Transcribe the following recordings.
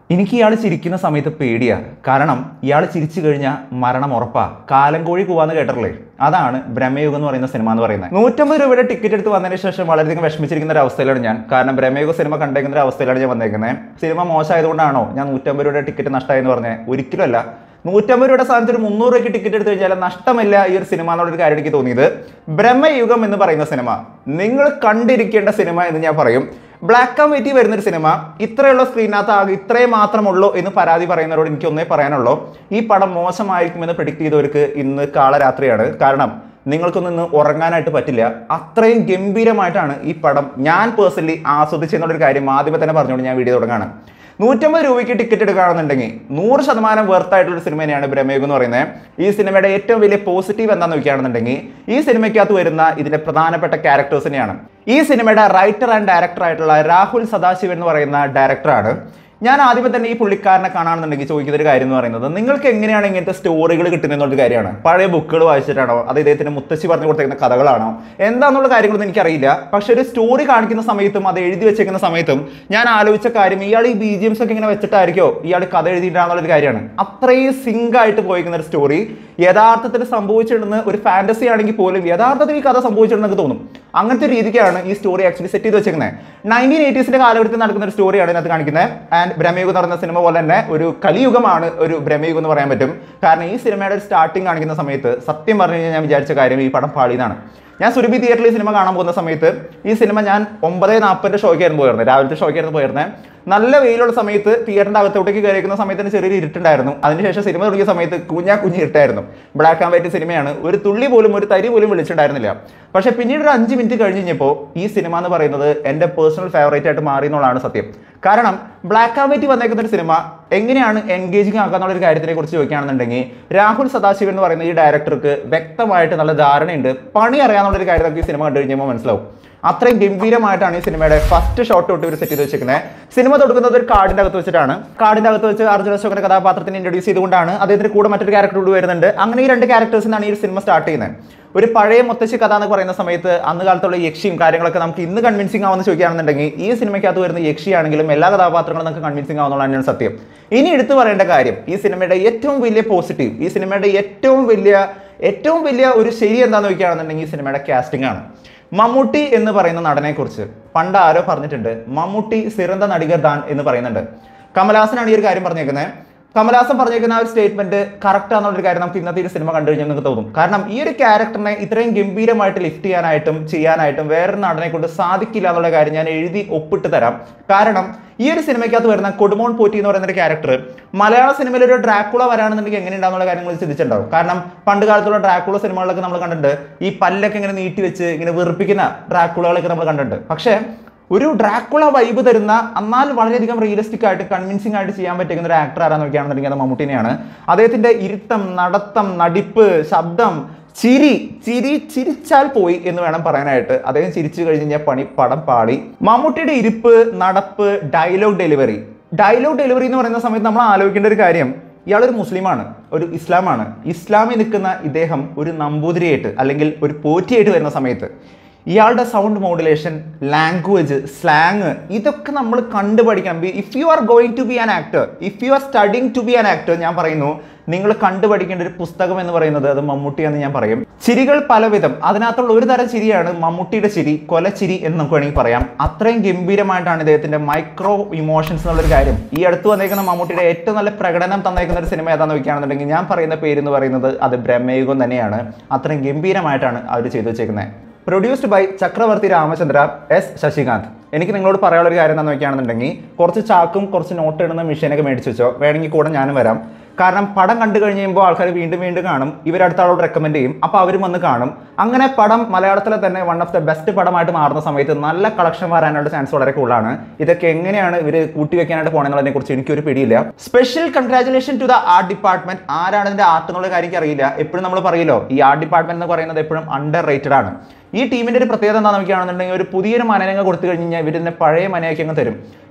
എനിക്ക് ഇയാൾ ചിരിക്കുന്ന സമയത്ത് പേടിയാ കാരണം ഇയാൾ ചിരിച്ചു കഴിഞ്ഞാൽ മരണം ഉറപ്പാ കാലം കോഴി കൂവാന്ന് കേട്ടിട്ടില്ലേ അതാണ് ബ്രഹ്മയുഗം എന്ന് പറയുന്ന സിനിമ എന്ന് പറയുന്നത് നൂറ്റമ്പത് രൂപയുടെ ടിക്കറ്റ് എടുത്ത് വന്നതിന് ശേഷം വളരെയധികം വിഷമിച്ചിരിക്കുന്ന ഒരു അവസ്ഥയിലാണ് ഞാൻ കാരണം ബ്രഹ്മയുഗ സിനിമ കണ്ടേക്കുന്ന ഒരു അവസ്ഥയിലാണ് ഞാൻ വന്നേക്കുന്നത് സിനിമ മോശമായതുകൊണ്ടാണോ ഞാൻ നൂറ്റമ്പത് രൂപയുടെ ടിക്കറ്റ് നഷ്ടമായെന്ന് പറഞ്ഞത് ഒരിക്കലുമല്ല നൂറ്റമ്പത് രൂപയുടെ സ്ഥാനത്ത് ഒരു മുന്നൂറ് രൂപയ്ക്ക് ടിക്കറ്റ് എടുത്തു കഴിഞ്ഞാൽ നഷ്ടമില്ല ഈ ഒരു സിനിമ എന്നുള്ളൊരു കാര്യം എനിക്ക് തോന്നിയത് ബ്രഹ്മയുഗം എന്ന് പറയുന്ന സിനിമ നിങ്ങൾ കണ്ടിരിക്കേണ്ട സിനിമ എന്ന് ഞാൻ പറയും ബ്ലാക്ക് ആൻഡ് വൈറ്റ് വരുന്ന ഒരു സിനിമ ഇത്രയുള്ള സ്ക്രീനകത്ത് ആകെ ഇത്രയും മാത്രമുള്ളൂ എന്ന് പരാതി പറയുന്നവരോട് എനിക്ക് ഒന്നേ പറയാനുള്ളൂ ഈ പടം മോശമായിരിക്കുമെന്ന് പ്രിഡിക്ട് ചെയ്തവർക്ക് ഇന്ന് കാളരാത്രിയാണ് കാരണം നിങ്ങൾക്കൊന്നും ഇന്ന് ഉറങ്ങാനായിട്ട് പറ്റില്ല അത്രയും ഗംഭീരമായിട്ടാണ് ഈ പടം ഞാൻ പേഴ്സണലി ആസ്വദിച്ചെന്നുള്ളൊരു കാര്യം ആദ്യമേ തന്നെ പറഞ്ഞുകൊണ്ട് ഞാൻ വീഡിയോ തുടങ്ങാണ് നൂറ്റമ്പത് രൂപയ്ക്ക് ടിക്കറ്റ് എടുക്കുകയാണെന്നുണ്ടെങ്കിൽ നൂറ് ശതമാനം വെർത്തായിട്ടുള്ള ഒരു സിനിമ തന്നെയാണ് ബ്രഹ്മയുഗം എന്ന് പറയുന്നത് ഈ സിനിമയുടെ ഏറ്റവും വലിയ പോസിറ്റീവ് എന്താണെന്ന് നോക്കുകയാണെന്നുണ്ടെങ്കിൽ ഈ സിനിമയ്ക്കകത്ത് വരുന്ന ഇതിന്റെ പ്രധാനപ്പെട്ട ക്യാരക്ടേഴ്സ് തന്നെയാണ് ഈ സിനിമയുടെ റൈറ്റർ ആൻഡ് ഡയറക്ടർ ആയിട്ടുള്ള രാഹുൽ സദാശിവൻ എന്ന് പറയുന്ന ഡയറക്ടറാണ് ഞാൻ ആദ്യമേ തന്നെ ഈ പുള്ളിക്കാരനെ കാണാണെന്നുണ്ടെങ്കിൽ ചോദിക്കുന്ന ഒരു കാര്യം എന്ന് പറയുന്നത് നിങ്ങൾക്ക് എങ്ങനെയാണ് ഇങ്ങനത്തെ സ്റ്റോറികൾ കിട്ടുന്നതെന്നുള്ള കാര്യമാണ് പഴയ ബുക്കുകൾ വായിച്ചിട്ടാണോ അത് ഇദ്ദേഹത്തിന് മുത്തശ്ശി പറഞ്ഞു കൊടുത്തേക്കുന്ന കഥകളാണോ എന്താണെന്നുള്ള കാര്യങ്ങളൊന്നും എനിക്കറിയില്ല പക്ഷെ ഒരു സ്റ്റോറി കാണിക്കുന്ന സമയത്തും അത് എഴുതി വെച്ചേക്കുന്ന സമയത്തും ഞാൻ ആലോചിച്ച കാര്യം ഇയാൾ ഈ ബി ജി എംസ് ഒക്കെ ഇങ്ങനെ വെച്ചിട്ടായിരിക്കോ ഇയാൾ കഥ എഴുതിയിട്ടാണെന്നുള്ളൊരു കാര്യമാണ് അത്രയും സിങ്ക് ആയിട്ട് പോയിരിക്കുന്ന ഒരു സ്റ്റോറി യഥാർത്ഥത്തിൽ സംഭവിച്ചിട്ടുണ്ടെന്ന് ഒരു ഫാന്റസി ആണെങ്കിൽ പോലും യഥാർത്ഥത്തിൽ ഈ കഥ സംഭവിച്ചിട്ടുണ്ടെന്ന് തോന്നും അങ്ങനത്തെ രീതിക്കാണ് ഈ സ്റ്റോറി ആക്ച്വലി സെറ്റ് ചെയ്ത് വെച്ചേക്കുന്നത് നയൻറ്റീൻ എയ്റ്റീസിന്റെ കാലഘട്ടത്തിൽ നടക്കുന്ന ഒരു സ്റ്റോറിയാണ് ഇതിനകത്ത് കാണിക്കുന്നത് ആൻഡ് ബ്രഹ്മയുഗം എന്ന് പറയുന്ന സിനിമ പോലെ തന്നെ ഒരു കലിയുഗമാണ് ഒരു ബ്രഹ്മയുഗം എന്ന് പറയാൻ പറ്റും കാരണം ഈ സിനിമയുടെ സ്റ്റാർട്ടിങ് കാണിക്കുന്ന സമയത്ത് സത്യം പറഞ്ഞു കഴിഞ്ഞാൽ ഞാൻ വിചാരിച്ച കാര്യം ഈ പടം പാളിയതാണ് ഞാൻ സുരഭി തിയേറ്ററിൽ ഈ സിനിമ കാണാൻ പോകുന്ന സമയത്ത് ഈ സിനിമ ഞാൻ ഒമ്പത് നാൽപ്പതിൻ്റെ ഷോയ്ക്കായിരുന്നു പോയിരുന്നത് രാവിലത്തെ ഷോയ്ക്കായിരുന്നു പോയിരുന്നത് നല്ല വെയിലുള്ള സമയത്ത് തിയേറ്ററിൻ്റെ അകത്തോട്ടേക്ക് കയറിക്കുന്ന സമയത്തിന് ചെറിയൊരു ഇരുട്ടുണ്ടായിരുന്നു അതിനുശേഷം സിനിമ തുടങ്ങിയ സമയത്ത് കുഞ്ഞാ കുഞ്ഞി ഇരുട്ടായിരുന്നു ബ്ലാക്ക് ആൻഡ് വൈറ്റ് സിനിമയാണ് ഒരു തുള്ളി പോലും ഒരു തരി പോലും വിളിച്ചിട്ടുണ്ടായിരുന്നില്ല പക്ഷേ പിന്നീട് ഒരു അഞ്ച് മിനിറ്റ് കഴിഞ്ഞ് കഴിഞ്ഞപ്പോൾ ഈ സിനിമ എന്ന് പറയുന്നത് എൻ്റെ പേഴ്സണൽ ഫേവറേറ്റ് ആയിട്ട് മാറി എന്നുള്ളതാണ് സത്യം കാരണം ബ്ലാക്ക് ആൻഡ് വൈറ്റ് വന്നേക്കുന്ന ഒരു സിനിമ എങ്ങനെയാണ് എൻഗേജിങ് ആക്കുക എന്നുള്ള ഒരു കാര്യത്തിനെ കുറിച്ച് ചോദിക്കുകയാണെന്നുണ്ടെങ്കിൽ രാഹുൽ സദാശിവൻ എന്ന് പറയുന്ന ഈ ഡയറക്ടർക്ക് വ്യക്തമായിട്ട് നല്ല ധാരണയുണ്ട് പണി അറിയാന്നുള്ള ഒരു കാര്യം നമുക്ക് ഈ സിനിമ കണ്ടു കഴിഞ്ഞപ്പോൾ മനസ്സിലാവും അത്രയും ഗംഭീരമായിട്ടാണ് ഈ സിനിമയുടെ ഫസ്റ്റ് ഷോട്ട് തൊട്ട് ഇവർ സെറ്റ് ചെയ്ത് വെച്ചിരിക്കുന്നത് സിനിമ തുടങ്ങുന്നത് ഒരു കാർഡിന്റെ അകത്ത് വെച്ചിട്ടാണ് കാർഡിന്റെ അകത്ത് വെച്ച് അർജുന അശോകന്റെ കഥാപാത്രത്തിനെ ഇൻട്രൊഡ്യൂസ് ചെയ്തുകൊണ്ടാണ് അദ്ദേഹത്തിന് കൂടെ മറ്റൊരു ക്യാരക്ടർ കൂടി വരുന്നുണ്ട് അങ്ങനെ ഈ രണ്ട് ക്യാരക്ടേഴ്സിനാണ് ഈ ഒരു സിനിമ സ്റ്റാർട്ട് ചെയ്യുന്നത് ഒരു പഴയ മുത്തശ്ശി കഥ എന്ന് പറയുന്ന സമയത്ത് അന്ന് കാലത്തുള്ള യക്ഷിയും കാര്യങ്ങളൊക്കെ നമുക്ക് ഇന്ന് കൺവിൻസിംഗ് ആവുമെന്ന് ചോദിക്കുകയാണെന്നുണ്ടെങ്കിൽ ഈ സിനിമയ്ക്കകത്ത് വരുന്ന യക്ഷിയാണെങ്കിലും എല്ലാ കഥാപാത്രങ്ങളും നമുക്ക് കൺവിൻസിംഗ് ആവുന്നതാണ് സത്യം ഇനി എടുത്തു പറയേണ്ട കാര്യം ഈ സിനിമയുടെ ഏറ്റവും വലിയ പോസിറ്റീവ് ഈ സിനിമയുടെ ഏറ്റവും വലിയ ഏറ്റവും വലിയ ഒരു ശരി എന്താണെന്ന് ചോദിക്കുകയാണെന്നുണ്ടെങ്കിൽ ഈ സിനിമയുടെ കാസ്റ്റിംഗ് ആണ് മമ്മൂട്ടി എന്ന് പറയുന്ന നടനെ കുറിച്ച് പണ്ട് ആരോ പറഞ്ഞിട്ടുണ്ട് മമ്മൂട്ടി സിറന്ത നടികർ ദാൻ എന്ന് പറയുന്നുണ്ട് കമലഹാസനാണ് ഈ ഒരു കാര്യം പറഞ്ഞേക്കുന്നത് കമലഹാസൻ പറഞ്ഞേക്കുന്ന ആ ഒരു സ്റ്റേറ്റ്മെന്റ് കറക്റ്റ് ആണെന്നുള്ളൊരു കാര്യം നമുക്ക് ഇന്നത്തെ ഒരു സിനിമ കണ്ടു കഴിഞ്ഞാൽ നിങ്ങൾക്ക് തോന്നും കാരണം ഈ ഒരു ക്യാരക്ടറിനെ ഇത്രയും ഗംഭീരമായിട്ട് ലിഫ്റ്റ് ചെയ്യാനായിട്ടും ചെയ്യാനായിട്ടും വേറൊരു നടനെ കൊണ്ട് സാധിക്കില്ല എന്നുള്ള കാര്യം ഞാൻ എഴുതി ഒപ്പിട്ട് തരാം കാരണം ഈ ഒരു സിനിമയ്ക്കകത്ത് വരുന്ന കൊടുമോൺ പോറ്റി എന്ന് പറയുന്ന ഒരു ക്യാരക്ടർ മലയാള സിനിമയിൽ ഒരു ഡ്രാക്കുള വരാണെന്നുണ്ടെങ്കിൽ എങ്ങനെ ഉണ്ടാകുന്നുള്ള കാര്യങ്ങൾ ചിന്തിച്ചിട്ടുണ്ടാവും കാരണം പണ്ട് കാലത്തുള്ള ഡ്രാക്കുള സിനിമകളിലൊക്കെ നമ്മൾ കണ്ടിട്ടുണ്ട് ഈ പല്ലൊക്കെ ഇങ്ങനെ നീട്ടി വെച്ച് ഇങ്ങനെ വെറുപ്പിക്കുന്ന ഡ്രാക്കുളകളൊക്കെ നമ്മൾ കണ്ടിട്ടുണ്ട് പക്ഷേ ഒരു ഡ്രാക്കുള വൈബ് തരുന്ന എന്നാൽ വളരെയധികം റിയലിസ്റ്റിക് ആയിട്ട് കൺവിൻസിംഗ് ആയിട്ട് ചെയ്യാൻ പറ്റുന്ന ഒരു ആക്ടർ ആരാന്ന് നോക്കുകയാണെന്നുണ്ടെങ്കിൽ അത് മമ്മൂട്ടിനെയാണ് അദ്ദേഹത്തിന്റെ ഇരുത്തം നടത്തം നടിപ്പ് ശബ്ദം ചിരി ചിരി ചിരിച്ചാൽ പോയി എന്ന് വേണം പറയാനായിട്ട് അദ്ദേഹം ചിരിച്ചു കഴിഞ്ഞ് കഴിഞ്ഞാൽ പണി പടം പാടി മമ്മൂട്ടിയുടെ ഇരിപ്പ് നടപ്പ് ഡയലോഗ് ഡെലിവറി ഡയലോഗ് ഡെലിവറി എന്ന് പറയുന്ന സമയത്ത് നമ്മൾ ആലോചിക്കേണ്ട ഒരു കാര്യം ഇയാളൊരു മുസ്ലിമാണ് ഒരു ഇസ്ലാമാണ് ഇസ്ലാമിൽ നിൽക്കുന്ന ഇദ്ദേഹം ഒരു നമ്പൂതിരിയായിട്ട് അല്ലെങ്കിൽ ഒരു പോറ്റിയായിട്ട് വരുന്ന സമയത്ത് ഇയാളുടെ സൗണ്ട് മോഡുലേഷൻ ലാംഗ്വേജ് സ്ലാങ് ഇതൊക്കെ നമ്മൾ കണ്ടുപഠിക്കണം if you are going to be an actor if you are studying to be an actor ഞാൻ പറയുന്നു നിങ്ങൾ കണ്ടുപഠിക്കേണ്ട ഒരു പുസ്തകം എന്ന് പറയുന്നത് അത് മമ്മൂട്ടിയാന്ന് ഞാൻ പറയും ചിരികൾ പലവിധം അതിനകത്തുള്ള ഒരു തരം ചിരിയാണ് മമ്മൂട്ടിയുടെ ചിരി കൊലച്ചിരി എന്ന് നമുക്ക് വേണമെങ്കിൽ പറയാം അത്രയും ഗംഭീരമായിട്ടാണ് ഇദ്ദേഹത്തിന്റെ മൈക്രോ ഇമോഷൻസ് എന്നുള്ളൊരു കാര്യം ഈ അടുത്ത് വന്നേക്കുന്ന മമ്മൂട്ടിയുടെ ഏറ്റവും നല്ല പ്രകടനം തന്നേക്കുന്ന ഒരു സിനിമ ഏതാണെന്ന് നോക്കുകയാണെന്നുണ്ടെങ്കിൽ ഞാൻ പറയുന്ന പേര് എന്ന് പറയുന്നത് അത് ബ്രഹ്മയുഗം തന്നെയാണ് അത്രയും ഗംഭീരമായിട്ടാണ് അവർ ചെയ്തു വെച്ചേക്കുന്നത് പ്രൊഡ്യൂസ്ഡ് ബൈ ചക്രവർത്തി രാമചന്ദ്ര എസ് ശശികാന്ത് എനിക്ക് നിങ്ങളോട് പറയാനുള്ള ഒരു കാര്യം എന്താണെന്ന് നോക്കുകയാണെന്നുണ്ടെങ്കിൽ കുറച്ച് ചാക്കും കുറച്ച് നോട്ട് ഇടുന്ന മെഷീനൊക്കെ മേടിച്ച് വെച്ചോ വേണമെങ്കിൽ കൂടെ ഞാനും വരാം കാരണം പടം കണ്ടു കഴിഞ്ഞ് കഴിയുമ്പോൾ ആൾക്കാർ വീണ്ടും വീണ്ടും കാണും ഇവർ അടുത്ത ആളോട് റെക്കമെൻഡ് ചെയ്യും അപ്പോൾ അവരും വന്ന് കാണും അങ്ങനെ പടം മലയാളത്തിലെ തന്നെ വൺ ഓഫ് ദ ബെസ്റ്റ് പടമായിട്ട് മാറുന്ന സമയത്ത് നല്ല കളക്ഷൻ വരാനുള്ള ചാൻസ് വളരെ കൂടുതലാണ് ഇതൊക്കെ എങ്ങനെയാണ് ഇവർ കൂട്ടി വെക്കാനായിട്ട് പോകണമെന്നുള്ളതിനെ കുറിച്ച് എനിക്കൊരു പിടിയില്ല special congratulation to the art department ആരാണ് ഇതിന്റെ ആർട്ട് എന്നുള്ള കാര്യം എനിക്ക് അറിയില്ല എപ്പോഴും നമ്മൾ പറയല്ലോ ഈ ആർട്ട് ഡിപ്പാർട്ട്മെന്റ് എന്ന് പറയുന്നത് എപ്പോഴും അണ്ടർ റേറ്റഡ് ആണ് ഈ ടീമിന്റെ ഒരു പ്രത്യേകത എന്താണെന്ന് നോക്കുകയാണെന്നുണ്ടെങ്കിൽ ഒരു പുതിയൊരു മനനങ്ങ് കൊടുത്തു കഴിഞ്ഞ് കഴിഞ്ഞാൽ ഇവരിന്നെ പഴയ മനയൊക്കെ അങ്ങ് തരും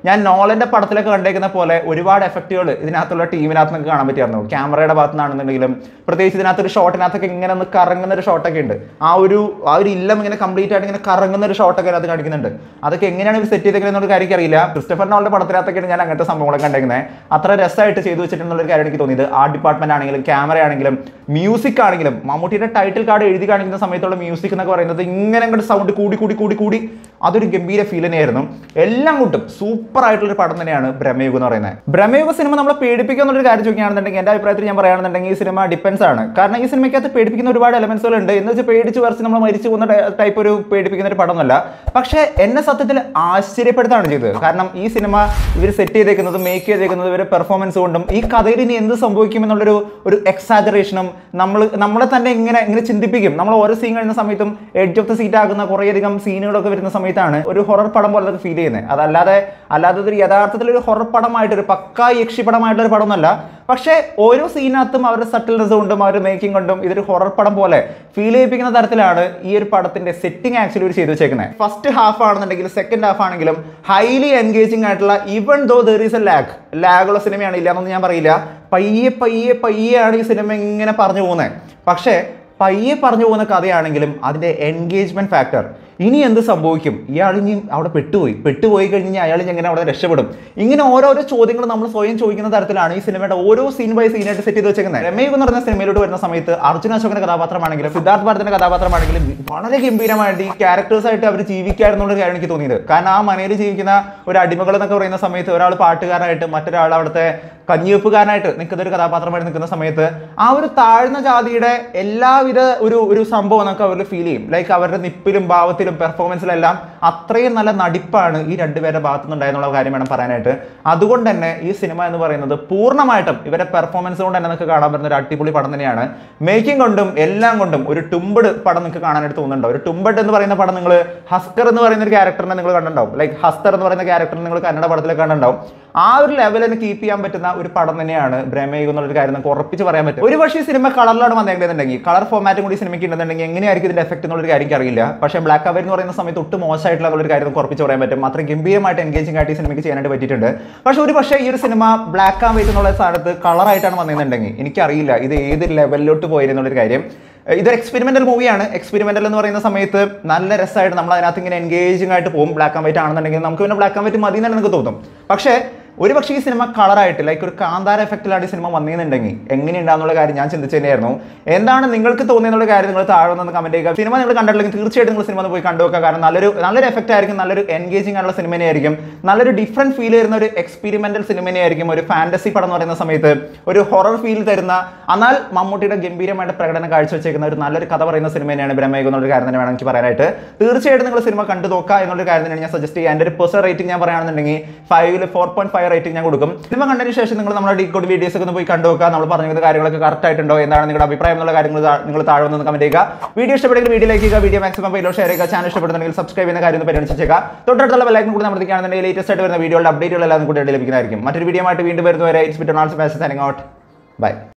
ഞാൻ നോളന്റെ പടത്തിലൊക്കെ കണ്ടേക്കുന്ന പോലെ ഒരുപാട് എഫക്റ്റുകൾ ഇതിനകത്തുള്ള ടീമിനകത്ത് നിങ്ങൾക്ക് കാണാൻ പറ്റിയായിരുന്നു ക്യാമറയുടെ ഭാഗത്ത് നിന്നാണെന്നുണ്ടെങ്കിലും പ്രത്യേകിച്ച് ഇതിനകത്ത് ഒരു ഷോട്ടിനകത്തൊക്കെ ഇങ്ങനെ ഒന്ന് കറങ്ങുന്ന ഒരു ഷോട്ടൊക്കെ ഉണ്ട് ആ ഒരു ആ ഒരു ഇല്ലം ഇങ്ങനെ കംപ്ലീറ്റ് ആയിട്ട് ഇങ്ങനെ കറങ്ങുന്ന ഒരു ഷോട്ടൊക്കെ അത് കാണിക്കുന്നുണ്ട് അതൊക്കെ എങ്ങനെയാണ് ഇവർ സെറ്റ് ചെയ്തേക്കുന്നത് കാര്യം അറിയില്ല ക്രിസ്റ്റഫർ നോളുടെ പടത്തിനകത്തൊക്കെയാണ് ഞാൻ അങ്ങനത്തെ സംഭവങ്ങളൊക്കെ കണ്ടേക്കുന്നത് അത്ര രസമായിട്ട് ചെയ്തു വെച്ചിട്ടുള്ള ഒരു കാര്യം എനിക്ക് തോന്നിയത് ആ ഡിപ്പാർട്ട്മെന്റ് ആണെങ്കിലും ക്യാമറ ആണെങ്കിലും മ്യൂസിക് ആണെങ്കിലും മമ്മൂട്ടിയുടെ ടൈറ്റിൽ കാർഡ് എഴുതി കാണിക്കുന്ന സമയത്തുള്ള മ്യൂസിക് എന്നൊക്കെ പറയുന്നത് ഇങ്ങനെ അങ്ങോട്ട് സൗണ്ട് കൂടി കൂടി കൂടി കൂടി അതൊരു ഗംഭീര ഫീൽ തന്നെയായിരുന്നു എല്ലാം കൊണ്ടും സൂപ്പർ ആയിട്ടുള്ള ഒരു പടം തന്നെയാണ് ബ്രഹ്മയുഗം എന്ന് പറയുന്നത് ബ്രഹ്മയുഗ സിനിമ നമ്മളെ പേടിപ്പിക്കുക എന്നുള്ളൊരു കാര്യം ചോദിക്കുകയാണെന്നുണ്ടെങ്കിൽ എൻ്റെ അഭിപ്രായത്തിൽ ഞാൻ പറയുകയാണെന്നുണ്ടെങ്കിൽ ഈ സിനിമ ഡിപ്പെൻസ് ആണ് കാരണം ഈ സിനിമയ്ക്കകത്ത് പേടിപ്പിക്കുന്ന ഒരുപാട് എലമെന്റ്സുകൾ ഉണ്ട് എന്ന് വെച്ചാൽ പേടിച്ച് വരച്ച് നമ്മൾ മരിച്ചു പോകുന്ന ടൈപ്പ് ഒരു പേടിപ്പിക്കുന്ന ഒരു പടമൊന്നുമല്ല പക്ഷേ എന്നെ സത്യത്തിൽ ആശ്ചര്യപ്പെടുത്താണ് ചെയ്തത് കാരണം ഈ സിനിമ ഇവർ സെറ്റ് ചെയ്തേക്കുന്നത് മേക്ക് ചെയ്തേക്കുന്നത് ഇവരുടെ പെർഫോമൻസ് കൊണ്ടും ഈ കഥയിൽ ഇനി എന്ത് സംഭവിക്കും എന്നുള്ളൊരു ഒരു എക്സാജറേഷനും നമ്മൾ നമ്മളെ തന്നെ ഇങ്ങനെ ഇങ്ങനെ ചിന്തിപ്പിക്കും നമ്മൾ ഓരോ സീൻ കഴിയുന്ന സമയത്തും എഡ്ജ് ഓഫ് ദ സീറ്റ് ആകുന്ന കുറേയധികം സീനുകളൊക്കെ വരുന്ന സമയത്താണ് ഒരു ഹൊറർ പടം പോലെ അതൊക്കെ ഫീൽ ചെയ്യുന്നത് അതല്ലാതെ അല്ലാതെ ഒരു യഥാർത്ഥത്തിൽ ഒരു ഹൊറർ പടമായിട്ട് ഒരു പക്കാ യക്ഷി പടമായിട്ടുള്ള ഒരു പടമൊന്നുമല്ല പക്ഷേ ഓരോ സീനകത്തും അവരുടെ സട്ടിൽനെസ് കൊണ്ടും അവരുടെ മേക്കിംഗ് കൊണ്ടും ഇതൊരു ഹൊറർ പടം പോലെ ഫീൽ ചെയ്യിപ്പിക്കുന്ന തരത്തിലാണ് ഈ ഒരു പടത്തിന്റെ സെറ്റിംഗ് ആക്ച്വലി ഒരു ചെയ്തു വെച്ചേക്കുന്നത് ഫസ്റ്റ് ഹാഫ് ആണെന്നുണ്ടെങ്കിൽ സെക്കൻഡ് ഹാഫ് ആണെങ്കിലും ഹൈലി എൻഗേജിംഗ് ആയിട്ടുള്ള even though there is a lag ലാഗുള്ള സിനിമയാണ് ഇല്ല എന്നൊന്നും ഞാൻ പറയില്ല പയ്യെ പയ്യെ പയ്യെയാണ് ഈ സിനിമ ഇങ്ങനെ പറഞ്ഞു പോകുന്നത് പക്ഷേ പയ്യെ പറഞ്ഞു പോകുന്ന കഥയാണെങ്കിലും അതിൻ്റെ എൻഗേജ്മെന്റ് ഫാക്ടർ ഇനി എന്ത് സംഭവിക്കും ഇയാൾ ഇനി അവിടെ പെട്ടുപോയി പെട്ടുപോയി കഴിഞ്ഞാൽ അയാൾ ഇനി എങ്ങനെ അവിടെ രക്ഷപ്പെടും ഇങ്ങനെ ഓരോരോ ചോദ്യങ്ങൾ നമ്മൾ സ്വയം ചോദിക്കുന്ന തരത്തിലാണ് ഈ സിനിമയുടെ ഓരോ സീൻ ബൈ സീനായിട്ട് സെറ്റ് ചെയ്ത് വെച്ചേക്കുന്നത് രമേഗ് എന്ന് പറഞ്ഞ സിനിമയിലോട്ട് വരുന്ന സമയത്ത് അർജുന അശോകന്റെ കഥാപാത്രമാണെങ്കിലും സിദ്ധാർത്ഥ് ഭാരതിന്റെ കഥാപാത്രമാണെങ്കിലും വളരെ ഗംഭീരമായിട്ട് ഈ ക്യാരക്ടേഴ്സ് ആയിട്ട് അവർ ജീവിക്കാറുന്നുള്ള കാര്യം എനിക്ക് തോന്നിയത് കാരണം ആ മനയിൽ ജീവിക്കുന്ന ഒരു അടിമകൾ എന്നൊക്കെ പറയുന്ന സമയത്ത് ഒരാൾ പാട്ടുകാരനായിട്ട് മറ്റൊരാൾ അവിടുത്തെ കഞ്ഞിവെപ്പുകാരനായിട്ട് നിൽക്കുന്ന ഒരു കഥാപാത്രമായിട്ട് നിൽക്കുന്ന സമയത്ത് ആ ഒരു താഴ്ന്ന ജാതിയുടെ എല്ലാവിധ ഒരു ഒരു സംഭവം നമുക്ക് അവരിൽ ഫീൽ ചെയ്യും ലൈക്ക് അവരുടെ നിപ്പിലും ഭാവത്തിലും പെർഫോമൻസിലെല്ലാം അത്രയും നല്ല നടിപ്പാണ് ഈ രണ്ടുപേരുടെ ഭാഗത്തു നിന്നുണ്ടായെന്നുള്ള കാര്യം വേണം പറയാനായിട്ട് അതുകൊണ്ട് തന്നെ ഈ സിനിമ എന്ന് പറയുന്നത് പൂർണ്ണമായിട്ടും ഇവരുടെ പെർഫോമൻസ് കൊണ്ട് തന്നെ നമുക്ക് കാണാൻ പറ്റുന്ന ഒരു അടിപൊളി പടം തന്നെയാണ് മേക്കിംഗ് കൊണ്ടും എല്ലാം കൊണ്ടും ഒരു ടുമ്പഡ് പടം നിങ്ങൾക്ക് കാണാനായിട്ട് തോന്നുന്നുണ്ടോ ഒരു ടുമ്പഡ് എന്ന് പറയുന്ന പടം നിങ്ങൾ ഹസ്കർ എന്ന് പറയുന്ന ഒരു ക്യാരക്ടറിനെ നിങ്ങൾ കണ്ടിട്ടുണ്ടാവും ലൈക്ക് ഹസ്തർ എന്ന് പറയുന്ന ക്യാരക്ടറിനെ നിങ്ങൾ കന്നഡ പടത്തിലൊക്കെ കണ്ടിട്ടുണ്ടാവും ആ ഒരു ലെവലിന് കീപ്പ് ചെയ്യാൻ പറ്റുന്ന ഒരു പടം തന്നെയാണ് ബ്രഹ്മയുഗം എന്നുള്ളൊരു കാര്യം നമുക്ക് ഉറപ്പിച്ച് പറയാൻ പറ്റും ഒരു പക്ഷേ ഈ സിനിമ കളറിലാണ് വന്നേക്കുന്നുണ്ടെങ്കിൽ കളർ ഫോമാറ്റും കൂടി സിനിമയ്ക്ക് ഉണ്ടെന്നുണ്ടെങ്കിൽ എങ്ങനെയായിരിക്കും ഇതിന്റെ എഫക്ട് എന്നുള്ളൊരു കാര്യം എനിക്ക് അറിയില്ല പക്ഷേ ബ്ലാക്ക് അവർ എന്ന് പറയുന്ന സമയത്ത് ഒട്ടും മോശമായിട്ടുള്ള ഒരു കാര്യം നമുക്ക് ഉറപ്പിച്ച് പറയാൻ പറ്റും അത്ര ഗംഭീരമായിട്ട് എൻഗേജിംഗ് ആയിട്ട് ഈ സിനിമയ്ക്ക് ചെയ്യാനായിട്ട് പറ്റിയിട്ടുണ്ട് പക്ഷേ ഒരു പക്ഷേ ഈ ഒരു സിനിമ ബ്ലാക്ക് ആൻഡ് വൈറ്റ് എന്നുള്ള സ്ഥാനത്ത് കളറായിട്ടാണ് വന്നിരുന്നുണ്ടെങ്കിൽ എനിക്കറിയില്ല ഇത് ഏത് ലെവലിലോട്ട് പോയിരുന്നുള്ളൊരു കാര്യം ഇതൊരു എക്സ്പെരിമെന്റൽ മൂവിയാണ് എക്സ്പെരിമെന്റൽ എന്ന് പറയുന്ന സമയത്ത് നല്ല രസമായിട്ട് നമ്മൾ അതിനകത്ത് ഇങ്ങനെ എൻഗേജിംഗ് ആയിട്ട് പോകും ബ്ലാക്ക് ആൻഡ് വൈറ്റ് ആണെന്നുണ്ടെങ്കിൽ നമുക്ക് പിന്നെ ബ്ലാക്ക് ആൻഡ് വൈറ്റ് മതി എന്ന് നമുക്ക് തോന്നും പക്ഷേ ഒരു പക്ഷേ ഈ സിനിമ കളറായിട്ട് ലൈക്ക് ഒരു കാന്താര എഫക്റ്റിലാണ് ഈ സിനിമ വന്നിരുന്നുണ്ടെങ്കിൽ എങ്ങനെയുണ്ടാകുന്നുള്ള കാര്യം ഞാൻ ചിന്തിച്ചു തന്നെയായിരുന്നു എന്താണ് നിങ്ങൾക്ക് തോന്നിയെന്നുള്ള കാര്യം നിങ്ങൾ താഴെ വന്ന് കമന്റ് ചെയ്യുക സിനിമ നിങ്ങൾ കണ്ടിട്ടില്ലെങ്കിൽ തീർച്ചയായിട്ടും നിങ്ങൾ സിനിമ ഒന്ന് പോയി കണ്ടു നോക്കുക കാരണം നല്ലൊരു നല്ലൊരു എഫക്റ്റ് ആയിരിക്കും നല്ലൊരു എൻഗേജിംഗ് ആയിട്ടുള്ള സിനിമ ആയിരിക്കും നല്ലൊരു ഡിഫറെന്റ് ഫീൽ വരുന്ന ഒരു എക്സ്പെരിമെന്റൽ സിനിമ ആയിരിക്കും ഒരു ഫാന്റസി പടം എന്ന് പറയുന്ന സമയത്ത് ഒരു ഹൊറർ ഫീൽ തരുന്ന എന്നാൽ മമ്മൂട്ടിയുടെ ഗംഭീരമായിട്ട് പ്രകടനം കാഴ്ചവെച്ചേക്കുന്ന ഒരു നല്ലൊരു കഥ പറയുന്ന സിനിമ തന്നെയാണ് ബ്രഹ്മയുഗം എന്നുള്ള കാര്യം തന്നെ വേണം എനിക്ക് പറയാനായിട്ട് തീർച്ചയായിട്ടും നിങ്ങൾ സിനിമ കണ്ടു നോക്കുക എന്നുള്ള കാര്യം തന്നെയാണ് ഞാൻ സജസ്റ്റ് ചെയ്യുക എൻ്റെ ഒരു പേഴ്സണൽ റേറ്റിംഗ് ഞാൻ പറയുകയാണെന്നുണ്ടെങ്കിൽ ഫൈവില് ഫോർ പോയിന്റ് ഫൈവ് റേറ്റിംഗ് ഞാൻ കൊടുക്കും സിനിമ കണ്ടതിന് ശേഷം നിങ്ങൾ നമ്മുടെ ഡീ കോഡ് വീഡിയോസ് ഒക്കെ ഒന്ന് പോയി കണ്ടു നോക്കുക നമ്മൾ പറഞ്ഞ കാര്യങ്ങളൊക്കെ കറക്റ്റ് ആയിട്ടുണ്ടോ എന്താണ് നിങ്ങളുടെ അഭിപ്രായം എന്നുള്ള കാര്യങ്ങൾ താ- നിങ്ങൾ താഴെ വന്ന് കമന്റ് ചെയ്യുക വീഡിയോ ഇഷ്ടപ്പെടുമെങ്കിൽ വീഡിയോ ലൈക്ക് ചെയ്യുക വീഡിയോ മാക്സിമം പേരോ ഷെയർ ചെയ്യുക ചാനൽ ഇഷ്ടപ്പെടുന്നുണ്ടെങ്കിൽ സബ്സ്ക്രൈബ് ചെയ്യുന്ന കാര്യം ഒന്ന് പരിഗണിച്ചേക്കുക തൊട്ടടുത്തുള്ള ബെല്ലൈക്കൻ കൂടി നമ്മുടെ ലേറ്റസ്റ്റ് ആയിട്ട് വരുന്ന വീഡിയോയുടെ അപ്ഡേറ്റുകൾ എല്ലാം കൂടി ലഭിക്കുന്നതായിരിക്കും മറ്റൊരു വീഡിയോ ആയിട്ട് വീണ്ടും വരുന്നവരെ it's bit notes message out by